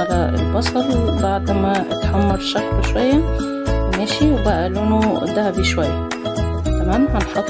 على البصل بعد ما اتحمر شكله شوية ماشي وبقى لونه ذهبي شوية تمام هنحط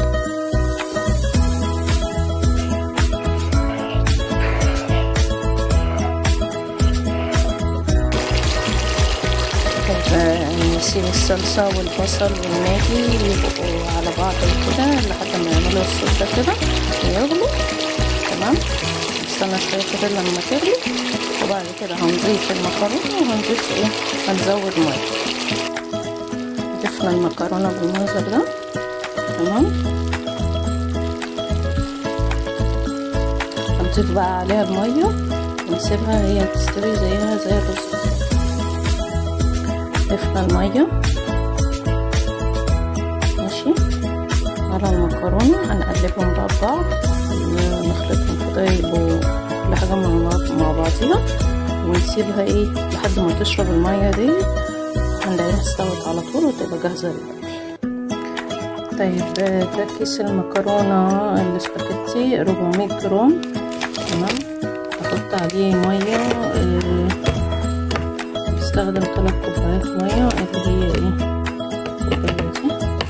نسيب الصلصة والبصل والماجي يبقوا على بعض كده لحد ما يعملوا الصوص ده كده ويغلوا تمام نستنى شوية كده لما تغلي وبعد كده هنضيف المكرونة وهنضيف ايه هنزود مية ضفنا المكرونة بالمنظر ده تمام هنضيف بقى عليها المية ونسيبها هي تستوي زيها زي الرز ضفنا المية ماشي على المكرونة هنقلبهم بقى ببعض نخلطهم كده يبقوا كل حاجة مع بعضيها ونسيبها ايه لحد ما تشرب المية دي هنلاقيها استوت على طول وتبقى جاهزة للأكل طيب ده كيس المكرونة الاسباجيتي 400 جرام تمام احط عليه مية اه بستخدم ثلاث كوبايات مية اللي هي ايه الكوباية دي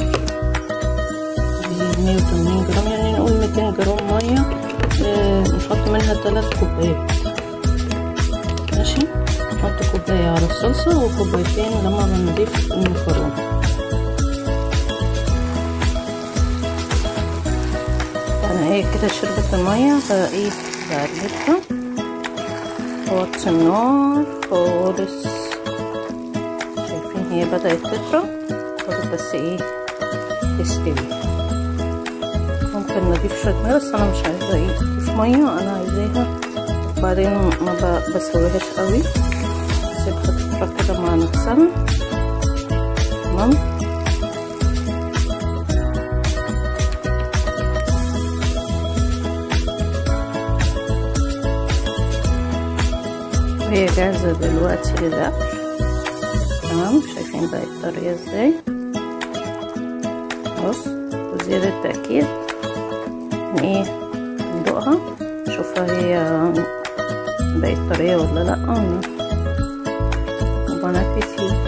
اللي هي مية وتمانين جرام يعني نقول ميتين جرام مية اه نحط منها ثلاث كوبايات ماشي نحط كوباية على الصلصة وكوبايتين لما بنضيف المكرونة انا ايه كده شربت المية فايه بقلبها وطي النار خالص شايفين هي بدأت تطرى خالص بس ايه تستوي ممكن نضيف شوية مية بس انا مش عايزة ايه تضيف مية انا عايزاها وبعدين ما بسويهاش قوي سيبها تطرى كده مع نفسها تمام وهي جاهزة دلوقتي للأكل تمام شايفين بقت طرية ازاي بص وزيادة تأكيد ايه ندوقها نشوفها هي بقت طرية ولا لأ وبون ابيتي